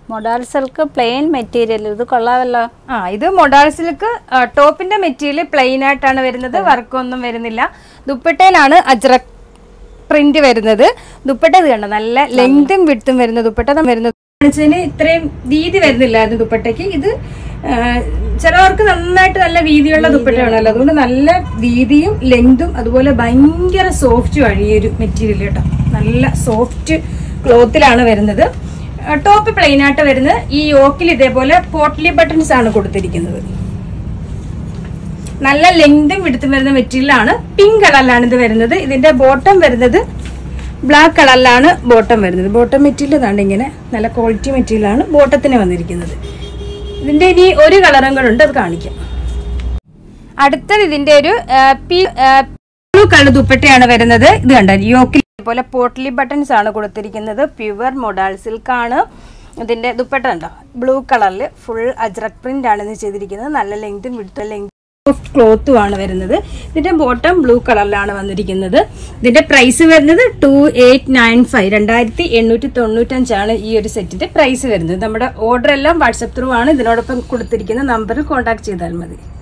modal silk plain material ഇത് കൊള്ളാമല്ലോ ആ ഇത് മൊഡാൾ സിൽക്ക് ടോപ്പിന്റെ മെറ്റീരിയൽ പ്ലെയിൻ ആയിട്ടാണ് വരുന്നത് വർക്കൊന്നും വരുന്നില്ല ദുപ്പട്ടയിലാണ് അജ്രക് പ്രിന്റ് വരുന്നത് ദുപ്പട്ട ഇത് കണ്ടോ നല്ല ലെങ്തും വിടുത്തും വരുന്ന ദുപ്പട്ട ദാ വരുന്നത് കാണിച്ചതിന് ഇത്രയും വീതി വരുന്നില്ലായിരുന്നു ദുപ്പട്ടയ്ക്ക് ഇത് ആ, ചിലവർക്ക് നന്നായിട്ട് നല്ല വീതിയുള്ള ദുപ്പട്ട വേണമല്ലോ അതുകൊണ്ട് നല്ല വീതിയും ലെങ്തും അതുപോലെ ഭയങ്കര സോഫ്റ്റും ആണ് ഈ ഒരു മെറ്റീരിയൽ കേട്ടോ നല്ല സോഫ്റ്റ് ക്ലോത്തിലാണ് വരുന്നത് ടോപ്പ് പ്ലെയിൻ ആയിട്ട് വരുന്നത് ഈ യോക്കിൽ ഇതേപോലെ പോട്ട്ലി ബട്ടൺസ് ആണ് കൊടുത്തിരിക്കുന്നത് നല്ല ലെങ്തും വിടുത്തും വരുന്ന മെറ്റീരിയൽ ആണ് പിങ്ക് കളറിലാണ് ഇത് വരുന്നത് ഇതിന്റെ ബോട്ടം വരുന്നത് ബ്ലാക്ക് കളറിലാണ് ബോട്ടം വരുന്നത് ബോട്ടം മെറ്റീരിയൽ ഇതാണ്ട് ഇങ്ങനെ നല്ല ക്വാളിറ്റി മെറ്റീരിയൽ ആണ് ബോട്ടത്തിന് വന്നിരിക്കുന്നത് ഇതിന്റെ ഇനി ഒരു കളറും കൂടെ ഉണ്ട് അത് കാണിക്കാം അടുത്തത് ഇതിന്റെ ഒരു ബ്ലൂ കളർ ദുപ്പട്ടയാണ് വരുന്നത് ഇത് കണ്ട യോക്കിൽ പോലെ പോട്ട്ലി ബട്ടൺസ് ആണ് കൊടുത്തിരിക്കുന്നത് പ്യുവർ മൊഡാൾ സിൽക്ക് ആണ് ഇതിന്റെ ദുപ്പട്ട ഉണ്ടോ ബ്ലൂ കളറിൽ ഫുൾ അജ്രക് പ്രിന്റ് ആണ് ഇത് ചെയ്തിരിക്കുന്നത് നല്ല ലെങ്തും വിടുത്ത ലെങ്ത് സോഫ്റ്റ് ക്ലോത്തും ആണ് വരുന്നത് ഇതിന്റെ ബോട്ടം ബ്ലൂ കളറിലാണ് വന്നിരിക്കുന്നത് ഇതിന്റെ പ്രൈസ് വരുന്നത് ടു എയ്റ്റ് നയൻ ഫൈവ് രണ്ടായിരത്തി എണ്ണൂറ്റി തൊണ്ണൂറ്റഞ്ചാണ് ഈ ഒരു സെറ്റിന്റെ പ്രൈസ് വരുന്നത് നമ്മുടെ ഓർഡർ എല്ലാം വാട്സപ്പ് ത്രൂ ആണ് ഇതിനോടൊപ്പം കൊടുത്തിരിക്കുന്ന നമ്പറിൽ കോൺടാക്ട് ചെയ്താൽ മതി